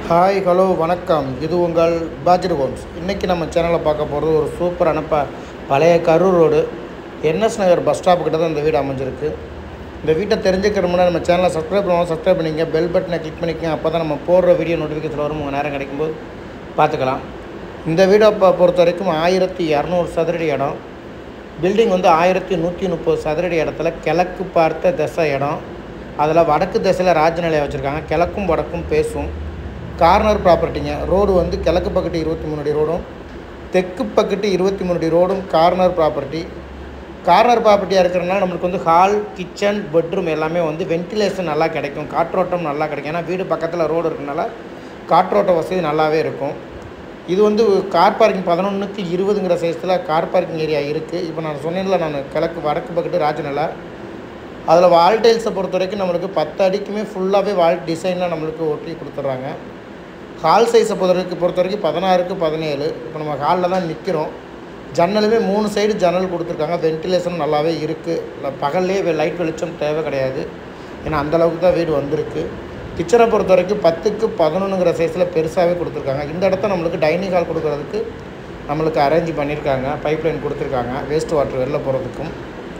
hi hello வணக்கம் இது உங்கள் பாஜர் ஹோம்ஸ் இன்றைக்கி நம்ம சேனலில் பார்க்க போகிறது ஒரு சூப்பரான ப பழைய Karur road N S Nagar bus stop கிட்ட தான் இந்த வீடு அமைஞ்சிருக்கு இந்த வீட்டை தெரிஞ்சுக்கிற முன்னாடி நம்ம சேனலை சப்ஸ்கிரைப் பண்ணுவோம் சப்ஸ்கிரைப் பண்ணிங்க பெல் பட்டனை கிளிக் பண்ணிக்கங்க அப்போ தான் நம்ம போடுற வீடியோ நோட்டிஃபிகேஷன் வரும் உங்கள் நேரம் கிடைக்கும்போது பார்த்துக்கலாம் இந்த வீடை ப- பொறுத்த வரைக்கும் ஆயிரத்தி இரநூறு சதுரடி இடம் பில்டிங் வந்து ஆயிரத்தி நூற்றி முப்பது சதுரடி இடத்துல கிழக்கு பார்த்த திசை இடம் அதில் வடக்கு திசையில் ராஜநிலையம் வச்சுருக்காங்க கிழக்கும் வடக்கும் பேசும் கார்னர் ப்ராப்பர்ட்டிங்க ரோடு வந்து கிழக்கு பக்கத்து இருபத்தி மூணு அடி ரோடும் தெற்கு பக்கத்து இருபத்தி மூணு அடி ரோடும் கார்னர் ப்ராப்பர்ட்டி கார்னர் ப்ராப்பர்ட்டியாக இருக்கிறனால நம்மளுக்கு வந்து ஹால் கிச்சன் பெட்ரூம் எல்லாமே வந்து வென்டிலேஷன் நல்லா கிடைக்கும் காற்றோட்டம் நல்லா கிடைக்கும் ஏன்னா வீடு பக்கத்தில் ரோடு இருக்கனால காற்றோட்ட வசதி நல்லாவே இருக்கும் இது வந்து கார் பார்க்கிங் பதினொன்றுக்கு இருபதுங்கிற சைஸில் கார் பார்க்கிங் ஏரியா இருக்குது இப்போ நான் சொன்னேன்ல நான் கிழக்கு வடக்கு பக்கத்து ராஜநிலை அதில் வால் டைல்ஸை பொறுத்த வரைக்கும் நம்மளுக்கு பத்து அடிக்குமே ஃபுல்லாகவே வால் டிசைனில் நம்மளுக்கு ஒட்டி கொடுத்துட்றாங்க ஹால் சைஸை பொறுத்த வரைக்கும் பொறுத்த வரைக்கும் பதினாறுக்கு பதினேழு இப்போ நம்ம ஹாலில் தான் நிற்கிறோம் ஜன்னலுமே மூணு சைடு ஜன்னல் கொடுத்துருக்காங்க வென்டிலேஷன் நல்லாவே இருக்குது பகல்லே லைட் வெளிச்சம் தேவை கிடையாது ஏன்னா அந்தளவுக்கு தான் வீடு வந்திருக்கு கிச்சனை பொறுத்த வரைக்கும் பத்துக்கு பதினொன்றுங்கிற சைஸில் பெருசாகவே கொடுத்துருக்காங்க இந்த இடத்த நம்மளுக்கு டைனிங் ஹால் கொடுக்கறதுக்கு நம்மளுக்கு அரேஞ்ச் பண்ணியிருக்காங்க பைப் லைன் கொடுத்துருக்காங்க வேஸ்ட் வாட்டர் வெளில போகிறதுக்கும்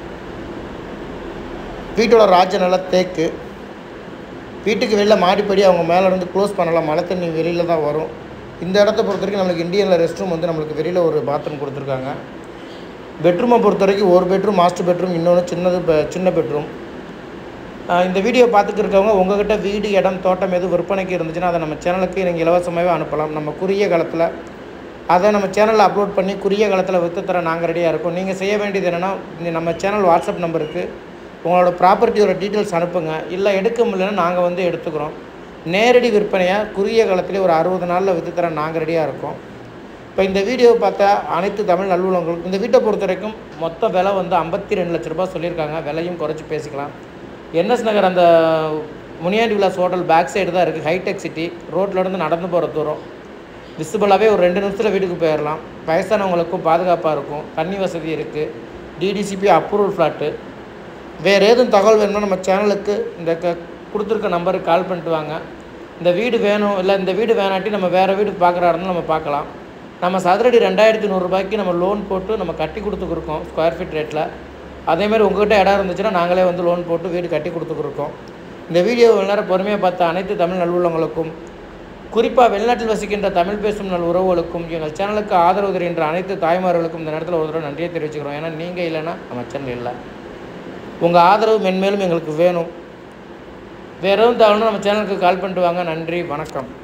வீட்டோட ராஜ நல்ல தேக்கு வீட்டுக்கு வெளில மாடிப்படி அவங்க மேலே இருந்து க்ளோஸ் பண்ணலாம் மழை தண்ணி வெளியில் தான் வரும் இந்த இடத்த பொறுத்த வரைக்கும் நம்மளுக்கு இந்தியனில் ரெஸ்ட் ரூம் வந்து நம்மளுக்கு வெளியில் ஒரு பாத்ரூம் கொடுத்துருக்காங்க பெட்ரூமை பொறுத்த வரைக்கும் ஒரு பெட்ரூம் மாஸ்டர் பெட்ரூம் இன்னொன்று சின்னது பெ- சின்ன பெட்ரூம் இந்த வீடியோ பார்த்துட்டு இருக்கவங்க உங்ககிட்ட வீடு இடம் தோட்டம் எதுவும் விற்பனைக்கு இருந்துச்சுன்னா அதை நம்ம சேனலுக்கு நீங்கள் இலவசமாகவே அனுப்பலாம் நம்ம குறுகிய காலத்தில் அதை நம்ம சேனலில் அப்லோட் பண்ணி குறுகிய காலத்தில் விற்று தர நாங்கள் ரெடியாக இருக்கோம் நீங்கள் செய்ய வேண்டியது என்னென்னா இந்த நம்ம சேனல் வாட்ஸ்அப் நம்பருக்கு உங்களோட ப்ராப்பர்ட்டியோட டீட்டெயில்ஸ் அனுப்புங்க இல்லை எடுக்க முடியலன்னா நாங்கள் வந்து எடுத்துக்கிறோம் நேரடி விற்பனையாக குறுகிய காலத்திலே ஒரு அறுபது நாளில் விற்று தர நாங்கள் ரெடியாக இருக்கோம் இப்போ இந்த வீடியோவை பார்த்தா அனைத்து தமிழ் நல்லுள்ளவங்களுக்கும் இந்த வீட்டை பொறுத்த வரைக்கும் மொத்த விலை வந்து ஐம்பத்தி ரெண்டு லட்ச ரூபாய் சொல்லியிருக்காங்க விலையும் குறைச்சி பேசிக்கலாம் என்எஸ் நகர் அந்த Muniyandi Vilas hotel back side தான் இருக்குது ஹைடெக் சிட்டி ரோட்லேருந்து நடந்து போகிற தூரம் விசிபிளாகவே ஒரு ரெண்டு நிமிஷத்தில் வீட்டுக்கு போயிடலாம் வயசானவங்களுக்கும் பாதுகாப்பாக இருக்கும் தண்ணி வசதி இருக்குது டிடிசிபி அப்ரூவல் ஃப்ளாட்டு வேறு ஏதும் தகவல் வேணும்னா நம்ம சேனலுக்கு இந்த க கொடுத்துருக்க நம்பருக்கு கால் பண்ணிட்டு வாங்க இந்த வீடு வேணும் இல்லை இந்த வீடு வேணாட்டி நம்ம வேறு வீடு பார்க்குறா இருந்தாலும் நம்ம பார்க்கலாம் நம்ம சதுரடி ரெண்டாயிரத்தி நூறுரூபாய்க்கு நம்ம லோன் போட்டு நம்ம கட்டி கொடுத்துருக்கோம் ஸ்கொயர் ஃபீட் ரேட்டில் அதேமாதிரி உங்கள்கிட்ட இடம் இருந்துச்சுன்னா நாங்களே வந்து லோன் போட்டு வீடு கட்டி கொடுத்துருக்கோம் இந்த வீடியோ நேரம் பொறுமையாக பார்த்த அனைத்து தமிழ் நல்லுள்ளவங்களுக்கும் குறிப்பாக வெளிநாட்டில் வசிக்கின்ற தமிழ் பேசும் நல் உறவுகளுக்கும் எங்கள் சேனலுக்கு ஆதரவு தருகின்ற அனைத்து தாய்மார்களுக்கும் இந்த நேரத்தில் ஒரு தடவை நன்றியை தெரிவிச்சுக்கிறோம் ஏன்னா நீங்கள் இல்லைன்னா நம்ம சேனல் இல்லை உங்கள் ஆதரவு மென்மேலும் எங்களுக்கு வேணும் வேற எதுவும் தகவல்னா நம்ம சேனலுக்கு கால் பண்ணிட்டு வாங்க நன்றி வணக்கம்